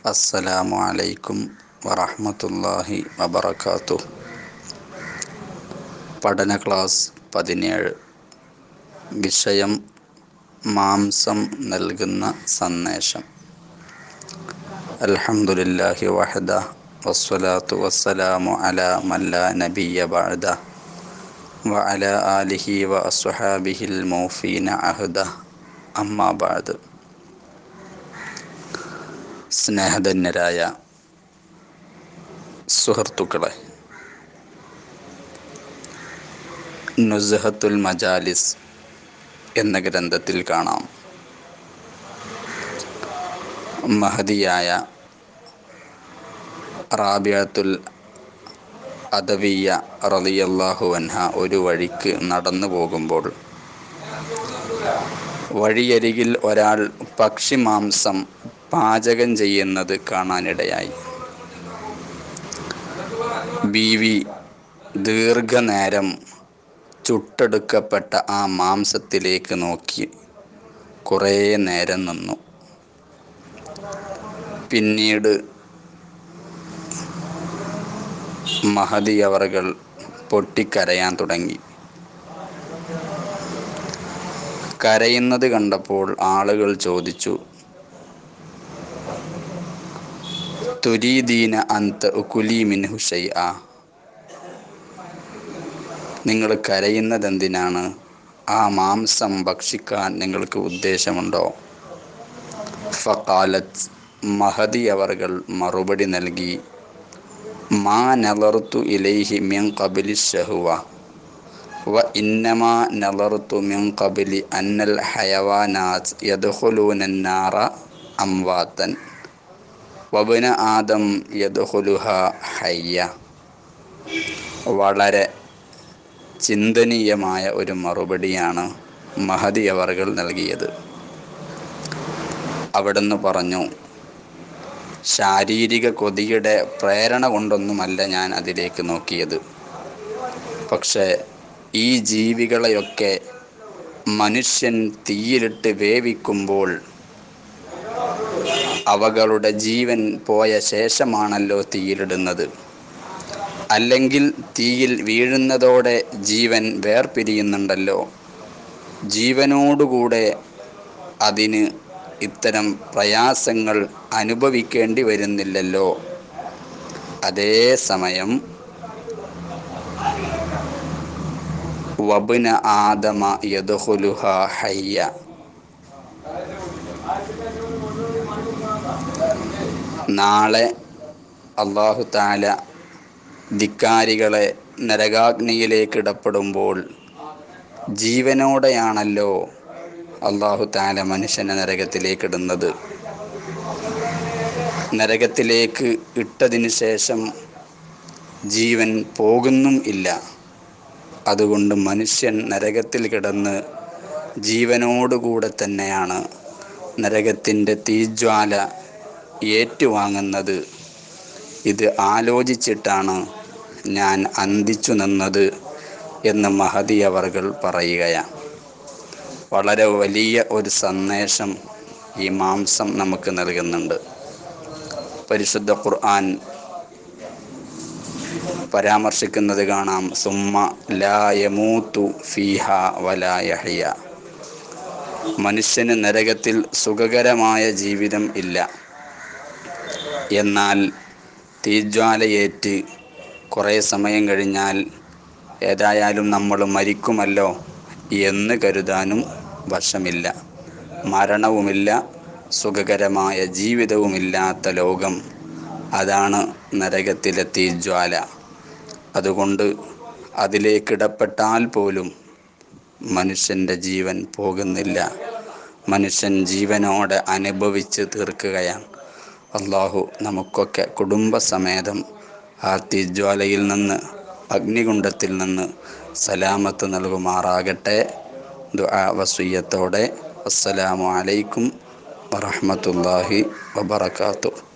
അസ്സലാമു അലൈക്കും വറഹ്മത്തുള്ളാഹി വബറകാതുഹു പഠന ക്ലാസ് പതിനേഴ് വിഷയം മാംസം നൽകുന്ന സന്ദേശം അൽഹംദുലില്ലാഹി വഹദ വസ്സലാത്തു വസ്സലാമു അലാ മല്ല നബിയ ബഅദ വഅല ആലിഹി വ അസ്ഹാബിഹിൽ മൗഫീന അഹദ അമ്മാ ബഅദ് സ്നേഹധന്യരായ സുഹൃത്തുക്കളെ നുസ്ഹത്തുൽ മജാലിസ് എന്ന ഗ്രന്ഥത്തിൽ കാണാം മഹദിയായ റാബിയത്തുൽ അദവിയ റളിയല്ലാഹു അൻഹ ഒരു വഴിക്ക് നടന്നു പോകുമ്പോൾ വഴിയരികിൽ ഒരാൾ പക്ഷി മാംസം പാചകം ചെയ്യുന്നത് കാണാനിടയായി ബീവി ദീർഘനേരം ചുട്ടെടുക്കപ്പെട്ട ആ മാംസത്തിലേക്ക് നോക്കി കുറേ നേരം നിന്നു പിന്നീട് മഹതി അവറുകൾ പൊട്ടിക്കരയാൻ തുടങ്ങി കരയുന്നത് കണ്ടപ്പോൾ ആളുകൾ ചോദിച്ചു തുരീദീന അന്ത ഉക്കുലി മിൻഹു ഷൈഅ നിങ്ങൾ കരയുന്നത് എന്തിനാണ് ആ മാംസം ഭക്ഷിക്കാൻ നിങ്ങൾക്ക് ഉദ്ദേശമുണ്ടോ ഫക്കാലത്ത് മഹദി അവർകൾ മറുപടി നൽകി മാ നലർത്തു ഇലൈഹി മിൻ കബിലി ഷഹുവ വ ഇന്നമാ നലർത്തു മിൻ കബിലി അന്നൽ ഹയവാനാത്ത് യദ്ഖുലൂനന്നാറ അംവാത്തൻ വബന ആദം യദ്ഖുലുഹ ഹയ്യ വളരെ ചിന്തനീയമായ ഒരു മറുപടിയാണ് മഹദി അവർകൾ നൽകിയത് അവിടുന്ന് പറഞ്ഞു ശാരീരിക കൊതിയുടെ പ്രേരണ കൊണ്ടൊന്നുമല്ല ഞാൻ അതിലേക്ക് നോക്കിയത് പക്ഷേ ഈ ജീവികളെയൊക്കെ മനുഷ്യൻ തീയിലിട്ട് വേവിക്കുമ്പോൾ അവകളുടെ ജീവൻ പോയ ശേഷമാണല്ലോ തീയിലിടുന്നത് അല്ലെങ്കിൽ തീയിൽ വീഴുന്നതോടെ ജീവൻ വേർപിരിയുന്നുണ്ടല്ലോ ജീവനോടുകൂടെ അതിന് ഇത്തരം പ്രയാസങ്ങൾ അനുഭവിക്കേണ്ടി വരുന്നില്ലല്ലോ അതേസമയം വബുന ആദമ യദുഹുലുഹ ഹയ്യ നാളെ അള്ളാഹു താല ധിക്കാരികളെ നരകാഗ്നിയിലേക്ക് ഇടപെടുമ്പോൾ ജീവനോടെയാണല്ലോ അള്ളാഹു താല മനുഷ്യനെ നരകത്തിലേക്ക് ഇടുന്നത് നരകത്തിലേക്ക് ഇട്ടതിന് ശേഷം ജീവൻ പോകുന്നും ഇല്ല അതുകൊണ്ട് മനുഷ്യൻ നരകത്തിൽ കിടന്ന് ജീവനോടുകൂടെ തന്നെയാണ് നരകത്തിൻ്റെ തീജ്വാല ഏറ്റുവാങ്ങുന്നത് ഇത് ആലോചിച്ചിട്ടാണ് ഞാൻ അന്തിച്ചു നിന്നത് എന്ന് മഹതി അവർകൾ പറയുകയാണ് വളരെ വലിയ ഒരു സന്ദേശം ഈ മാംസം നമുക്ക് നൽകുന്നുണ്ട് പരിശുദ്ധ ഖുർആൻ പരാമർശിക്കുന്നത് കാണാം സുമ്മ ലായമൂത്തു ഫീഹ വലായഹ്യ മനുഷ്യന് നരകത്തിൽ സുഖകരമായ ജീവിതം ഇല്ല എന്നാൽ തീജ്വാലയേറ്റ് കുറേ സമയം കഴിഞ്ഞാൽ ഏതായാലും നമ്മൾ മരിക്കുമല്ലോ എന്ന് കരുതാനും വശമില്ല മരണവുമില്ല സുഖകരമായ ജീവിതവുമില്ലാത്ത ലോകം അതാണ് നരകത്തിലെ തീജ്വാല അതുകൊണ്ട് അതിലേക്കിടപെട്ടാൽ പോലും മനുഷ്യൻ്റെ ജീവൻ പോകുന്നില്ല മനുഷ്യൻ ജീവനോടെ അനുഭവിച്ച് തീർക്കുകയാണ് അള്ളാഹു നമുക്കൊക്കെ കുടുംബസമേതം ആ തീജ്വാലയിൽ നിന്ന് അഗ്നികുണ്ഡത്തിൽ നിന്ന് സലാമത്ത് നൽകുമാറാകട്ടെ ദുആ വസുയ്യത്തോടെ അസ്സലാമു അലൈക്കും വറഹ്മത്തുള്ളാഹി വബറകാതുഹു